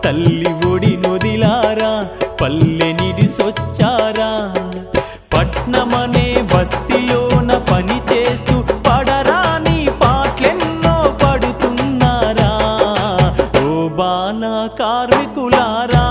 తల్లి ఒడి నొదిలారా పల్లె నిడిసొచ్చారా పట్నమనే బస్తీలోన పని చేస్తూ పడరాని పాటలెన్నో పడుతున్నారా ఓ బాల కార్మికులారా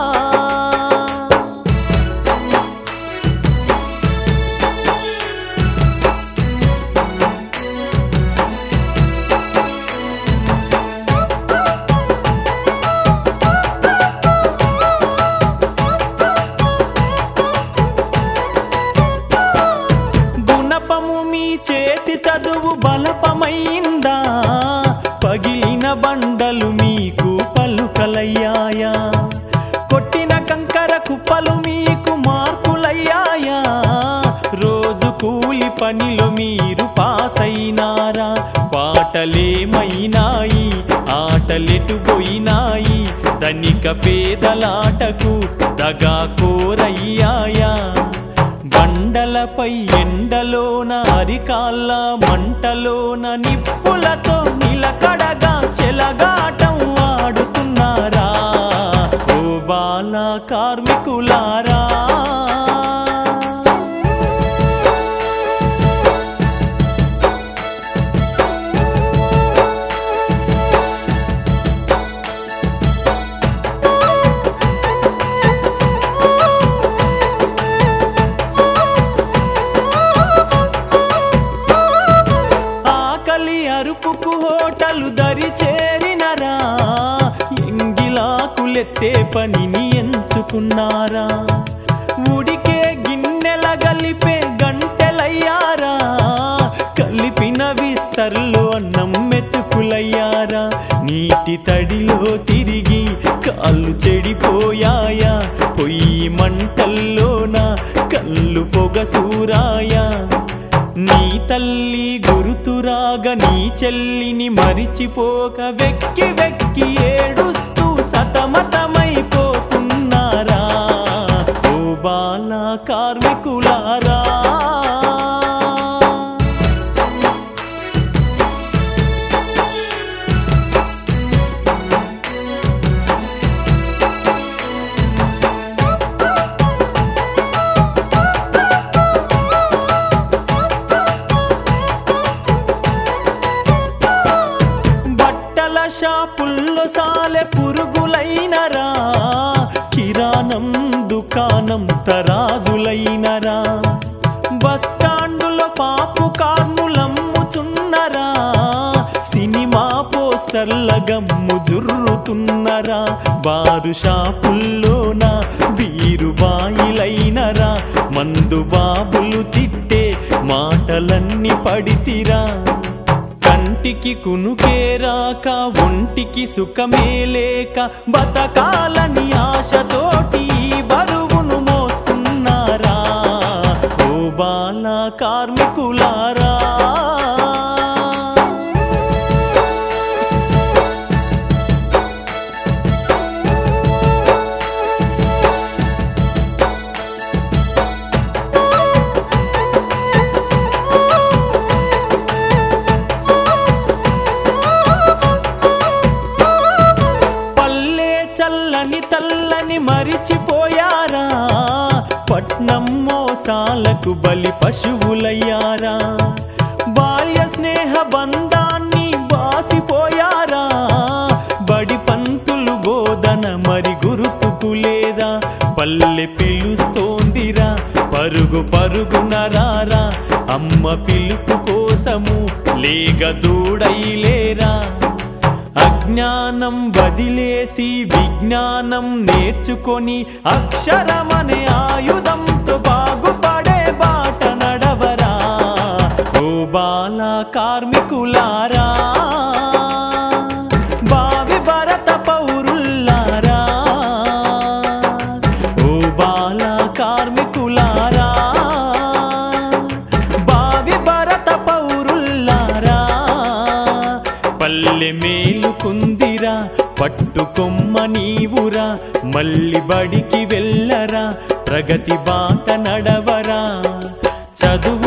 గుణపము మీ చేతి చదువు బలపమైందా పగిలిన బండలు మీకు పలుకలయ్యాయా కొట్టిన కంకర కుప్పలు మీకు మార్కులయ్యాయా రోజు కూలి పనిలో మీరు పాసైనారా పాటలేమైనాయి ఆటలెటు పోయినాయి ధనిక పేదలాటకు దగా కోరయ్యాయా బండలపై ఎండలోన అరికాళ్ళ మంటలోన నిప్పులతో నిలకడగా చెలగాటం ఆడుతున్నారా ఓ బాల కార్మికులారా ఆకలి అరుపుకు హోటలు దరి చేరినరా ఎంగిలాకులెత్తే పనిని ఎంచుకున్నారా ఉడికే గిన్నెల గలిపే గంటెలయ్యారా కలిపిన విస్తర్లు అన్నం మెతుకులయ్యారా నీటి తడిలో తిరిగి కాళ్ళు చెడిపోయాయా పొయ్యి మంటల్లోన కళ్ళు పొగసూరాయా నీ తల్లి గురుతురాగా నీ చెల్లిని మరిచిపోక వెక్కి వెక్కి ఏడుస్తూ సతమతమైపోతున్నారా ఓ బాల కార్మికులారా బట్టల షాపుల్లో సాలె పురుగులైనరా కిరాణం దుకాణం తరాజులైనరా బస్ స్టాండులో పాపు కార్ములమ్ముచున్నరా సినిమా పోస్టర్ల గమ్ము జుర్రుతున్నరా బారు షాపుల్లోన బీరు బాయిలైనరా మందు బాబులు తిట్టే మాటలన్నీ పడితిరా కంటికి కునుకే రాక ఒంటికి సుఖమే లేక బతకాలని ఆశతోటి ఈ బరువును మోస్తున్నారా ఓ బాల కార్మికులారా పల్లె చల్లని తల్లని మరిచిపోయారా పట్నం మోసాలకు బలి పశువులయ్యారా బాల్య స్నేహ బంధాన్ని బాసిపోయారా బడి పంతులు బోధన మరి గురుతుకు లేదా పల్లె పిలుస్తోందిరా పరుగు పరుగున రారా అమ్మ పిలుపు కోసము లేగ దూడైలేరా అజ్ఞానం వదిలేసి విజ్ఞానం నేర్చుకొని అక్షరమనే ఆయుధంతో బాగుపడే బాట నడవరా ఓ బాల కార్మికులారా భావి భరత పౌరుల్లారా ఓ బాల కార్మికులారా భావి భరత పౌరుల్లారా పల్లె మేలుకుందిరా పట్టుకొమ్మ నీవురా మళ్ళీ బడికి వెళ్ళరా ప్రగతి బాట నడవరా చదువు